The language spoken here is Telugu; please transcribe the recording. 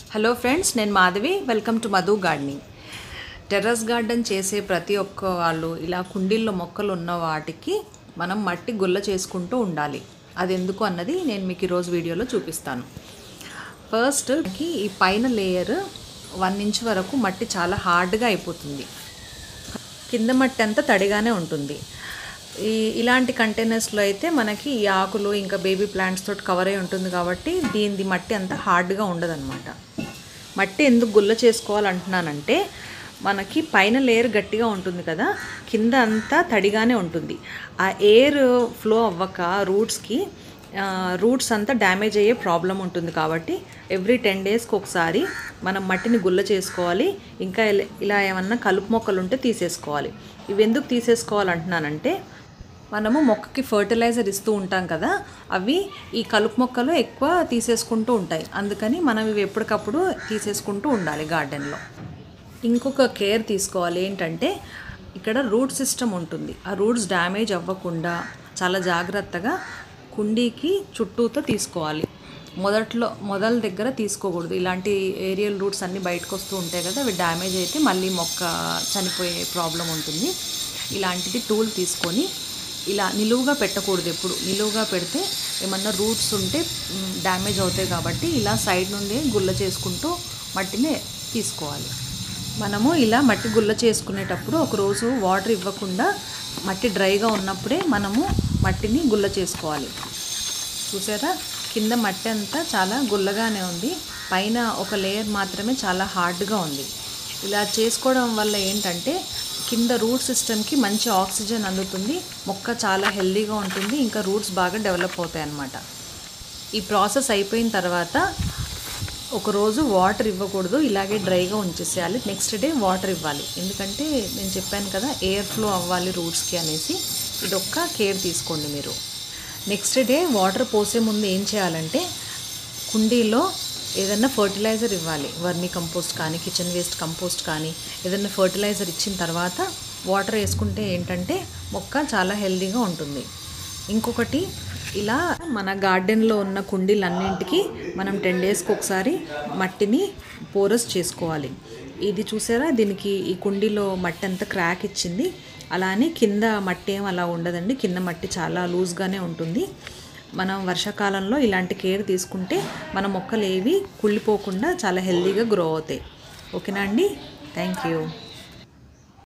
హలో ఫ్రెండ్స్ నేను Madhavi welcome to Madhu gardening terrace garden చేసే ప్రతి ఒక్క వాళ్ళు ఇలా కుండీల్లో మొక్కలు ఉన్న వాటికి మనం మట్టి గుల్ల చేసుకుంటూ ఉండాలి అది ఎందుకు అన్నది నేను మీకు ఈరోజు వీడియోలో చూపిస్తాను ఫస్ట్ ఈ పైన లేయర్ వన్ ఇంచ్ వరకు మట్టి చాలా హార్డ్గా అయిపోతుంది కింద మట్టి అంతా తడిగానే ఉంటుంది ఈ ఇలాంటి కంటైనర్స్లో అయితే మనకి ఈ ఆకులు ఇంకా బేబీ ప్లాంట్స్ తోటి కవర్ అయి ఉంటుంది కాబట్టి దీనిది మట్టి అంత హార్డ్గా ఉండదన్నమాట మట్టి ఎందుకు గుల్ల చేసుకోవాలంటున్నానంటే మనకి పైన లేయర్ గట్టిగా ఉంటుంది కదా కింద అంతా తడిగానే ఉంటుంది ఆ ఎయిర్ ఫ్లో అవ్వక రూట్స్కి రూట్స్ అంతా డ్యామేజ్ అయ్యే ప్రాబ్లం ఉంటుంది కాబట్టి ఎవ్రీ టెన్ డేస్కి ఒకసారి మనం మట్టిని గుల్ల చేసుకోవాలి ఇంకా ఇలా- ఇలా ఏమన్నా కలుపు మొక్కలు ఉంటే తీసేసుకోవాలి ఇవి ఎందుకు తీసేసుకోవాలంటున్నానంటే మనము మొక్కకి ఫర్టిలైజర్ ఇస్తూ ఉంటాం కదా అవి ఈ కలుపు మొక్కలు ఎక్కువ తీసేసుకుంటూ ఉంటాయి అందుకని మనం ఇవి ఎప్పటికప్పుడు తీసేసుకుంటూ ఉండాలి గార్డెన్లో ఇంకొక కేర్ తీసుకోవాలి ఏంటంటే ఇక్కడ రూట్ సిస్టమ్ ఉంటుంది ఆ రూట్స్ డ్యామేజ్ అవ్వకుండా చాలా జాగ్రత్తగా కుండీకి చుట్టూతో తీసుకోవాలి మొదట్లో మొదల దగ్గర తీసుకోకూడదు ఇలాంటి ఏరియల్ రూట్స్ అన్నీ బయటకు వస్తూ ఉంటాయి కదా అవి డ్యామేజ్ అయితే మళ్ళీ మొక్క చనిపోయే ప్రాబ్లం ఉంటుంది ఇలాంటిది టూల్ తీసుకొని ఇలా నిలువుగా పెట్టకూడదు ఎప్పుడు నిలువుగా పెడితే ఏమన్నా రూట్స్ ఉంటే డ్యామేజ్ అవుతాయి కాబట్టి ఇలా సైడ్ నుండి గుల్ల చేసుకుంటూ మట్టిని తీసుకోవాలి మనము ఇలా మట్టి గుల్ల చేసుకునేటప్పుడు ఒకరోజు వాటర్ ఇవ్వకుండా మట్టి డ్రైగా ఉన్నప్పుడే మనము మట్టిని గుల్ల చేసుకోవాలి చూసారా కింద మట్టి అంతా చాలా గుల్లగానే ఉంది పైన ఒక లేయర్ మాత్రమే చాలా హార్డ్గా ఉంది ఇలా చేసుకోవడం వల్ల ఏంటంటే కింద రూట్ సిస్టమ్కి మంచి ఆక్సిజన్ అందుతుంది మొక్క చాలా హెల్దీగా ఉంటుంది ఇంకా రూట్స్ బాగా డెవలప్ అవుతాయి అన్నమాట ఈ ప్రాసెస్ అయిపోయిన తర్వాత ఒకరోజు వాటర్ ఇవ్వకూడదు ఇలాగే డ్రైగా ఉంచేసేయాలి నెక్స్ట్ డే వాటర్ ఇవ్వాలి ఎందుకంటే నేను చెప్పాను కదా ఎయిర్ ఫ్లో అవ్వాలి రూట్స్కి అనేసి ఇదొక్క కేర్ తీసుకోండి మీరు నెక్స్ట్ డే వాటర్ పోసే ముందు ఏం చేయాలంటే కుండీలో ఏదన్నా ఫర్టిలైజర్ ఇవ్వాలి వర్మీ కంపోస్ట్ కానీ కిచెన్ వేస్ట్ కంపోస్ట్ కానీ ఏదన్నా ఫర్టిలైజర్ ఇచ్చిన తర్వాత వాటర్ వేసుకుంటే ఏంటంటే మొక్క చాలా హెల్దీగా ఉంటుంది ఇంకొకటి ఇలా మన గార్డెన్లో ఉన్న కుండీలన్నింటికి మనం టెన్ డేస్కి ఒకసారి మట్టిని పోరస్ చేసుకోవాలి ఇది చూసారా దీనికి ఈ కుండీలో మట్టి అంతా క్రాక్ ఇచ్చింది అలానే కింద మట్టి ఏం అలా ఉండదండి కింద మట్టి చాలా లూజ్గానే ఉంటుంది మనం వర్షాకాలంలో ఇలాంటి కేర్ తీసుకుంటే మన మొక్కలు ఏవి కుళ్ళిపోకుండా చాలా హెల్దీగా గ్రో అవుతాయి ఓకేనా అండి థ్యాంక్ యూ